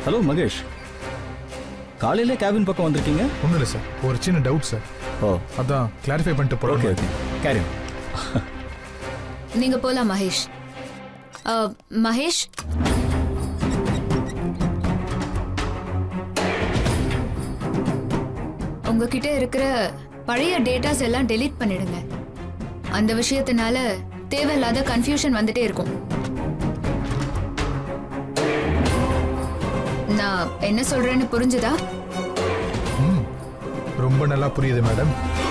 hello Mahesh காலையில cabin பக்கம் வந்திருக்கீங்க ஒன்றும் இல்லை சார் ஒரு சின்ன டவுட் சார் ஓ அதான் கிளாரிஃபை பண்ணிட்டு ஓகே போகிறோம் ஓகே கேரி நீங்க போலாம் மகேஷ் அ, மகேஷ் உங்ககிட்ட இருக்கிற பழைய டேட்டாஸ் எல்லாம் டெலீட் பண்ணிடுங்க அந்த விஷயத்தினால தேவையில்லாத கன்ஃபியூஷன் வந்துட்டே இருக்கும் நான் என்ன சொல்றேன்னு புரிஞ்சுதா ம் ரொம்ப நல்லா புரியுது மேடம்